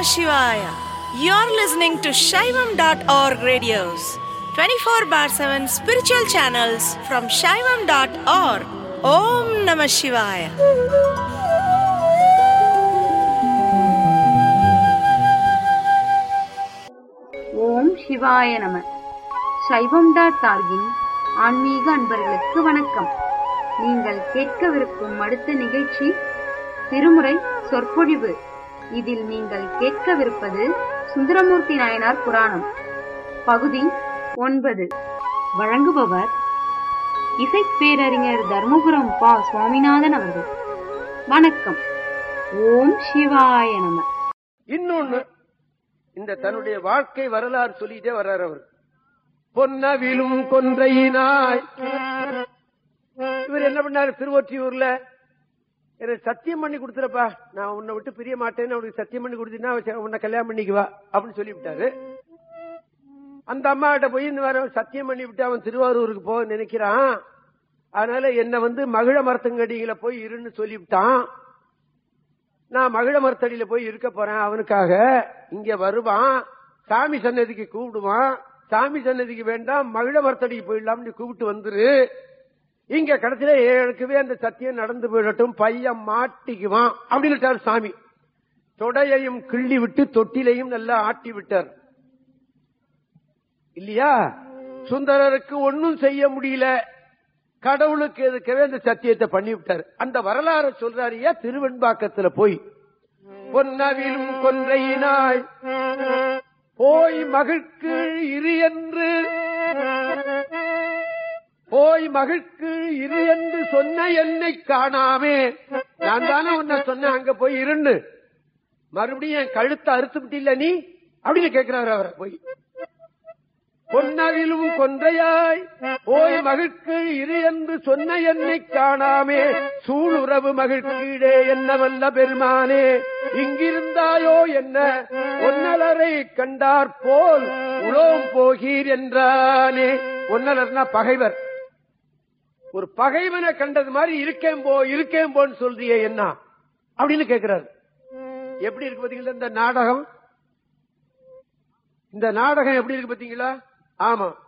Shivaya. You're listening to Shaivam.org radios, 24 bar 7 spiritual channels from Shaivam.org. Om Namah Shivaya. ஓம் சிவாய நம சைவம் dot டார்கின் ஆன்மீக அன்பர்களுக்கு வணக்கம் நீங்கள் கேட்கவிருக்கும் அடுத்த நிகழ்ச்சி திருமுறை சொற்பொழிவு இதில் நீங்கள் கேட்கவிருப்பது சுந்தரமூர்த்தி நாயனார் புராணம் பகுதி ஒன்பது வழங்குபவர் இசைப்பேரறிஞர் தர்மபுரம் பா சுவாமிநாதன் அவர்கள் வணக்கம் ஓம் சிவாய நம இன்னொன்னு இந்த தன்னுடைய வாழ்க்கை வரலாறு சொல்லிட்டே வர்றார் அவர் பொன்னவிலும் கொன்றையினாய் இவர் என்ன பண்ணாரு திருவொற்றியூர்ல எனக்கு சத்தியம் பண்ணி கொடுத்துறப்பா நான் உன்னை விட்டு பிரிய மாட்டேன்னு அவனுக்கு சத்தியம் பண்ணி கொடுத்தீங்கன்னா உன்னை கல்யாணம் பண்ணிக்குவா அப்படின்னு சொல்லிவிட்டாரு அந்த அம்மா கிட்ட போய் இந்த மாதிரி அவன் சத்தியம் பண்ணி விட்டு அவன் திருவாரூருக்கு போக நினைக்கிறான் அதனால என்ன வந்து மகிழ மரத்தங்கடியில போய் இருன்னு சொல்லிவிட்டான் நான் மகிழ மரத்தடியில போய் இருக்க போறேன் அவனுக்காக இங்க வருவான் சாமி சன்னதிக்கு கூப்பிடுவான் சாமி சன்னதிக்கு வேண்டாம் மகிழ மரத்தடிக்கு போயிடலாம்னு கூப்பிட்டு வந்துரு இங்க கடைசியில எனக்குவே அந்த சத்தியம் நடந்து போயிடட்டும் பையன் மாட்டிக்குவான் அப்படின்னு சாமி தொடையையும் கிள்ளி விட்டு தொட்டிலையும் நல்லா ஆட்டி விட்டார் இல்லையா சுந்தரருக்கு ஒன்னும் செய்ய முடியல கடவுளுக்கு எதுக்கவே அந்த சத்தியத்தை பண்ணி விட்டார் அந்த வரலாறு சொல்றாரியா திருவெண்பாக்கத்துல போய் பொன்னவிலும் கொன்றையினாய் போய் மகிழ்க்கு இரு என்று போய் மகிழ்க்கு இரு என்று சொன்ன என்னை காணாமே நான் தானே உன்னை சொன்னேன் அங்க போய் இருன்னு மறுபடியும் என் கழுத்தை அறுத்து விட்டில்ல நீ அப்படின்னு கேட்கிறாரு அவரை போய் பொன்னவிலும் கொன்றையாய் போய் மகிழ்க்கு இரு என்று சொன்ன என்னை காணாமே சூளுறவு மகிழ்க்கீடே என்ன வல்ல பெருமானே இங்கிருந்தாயோ என்ன ஒன்னலரை கண்டார் போல் உலோம் போகீர் என்றானே ஒன்னலர்னா பகைவர் ஒரு பகைவனை கண்டது மாதிரி இருக்கேன் போ இருக்கேன் போன்னு சொல்றியே என்ன அப்படின்னு கேட்கிறாரு எப்படி இருக்கு பாத்தீங்களா இந்த நாடகம் இந்த நாடகம் எப்படி இருக்கு பாத்தீங்களா ஆமா